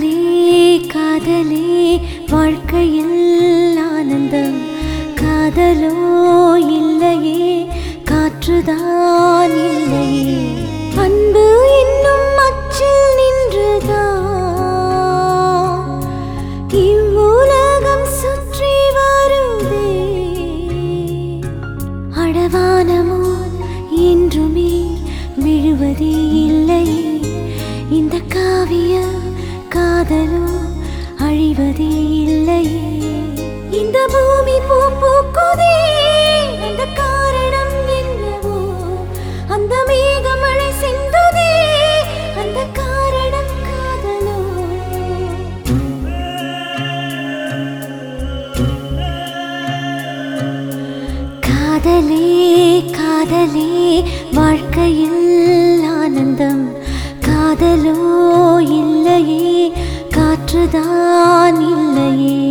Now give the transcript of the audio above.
காதலே காதலே வாழ்க்கையில் ஆனந்தம் காதலோ இல்லையே காற்றுதான் இல்லையே அன்பு என்னும் அச்சில் நின்றுதான் இவ்வுலகம் சுற்றி வருதே அடவானமோ என்றுமே விழுவதே இல்லையே இந்த காவிய காதலோ அழிவதே இல்லையே இந்த பூமி பூ பூக்குதே அந்த காரணம் என்னவோ அந்த மேகமழை சிந்துதே அந்த காரணம் காதலோ காதலே காதலே வாழ்க்கையில் ஆனந்தம் காதலோ இல்லையே காற்றுதான் இல்லையே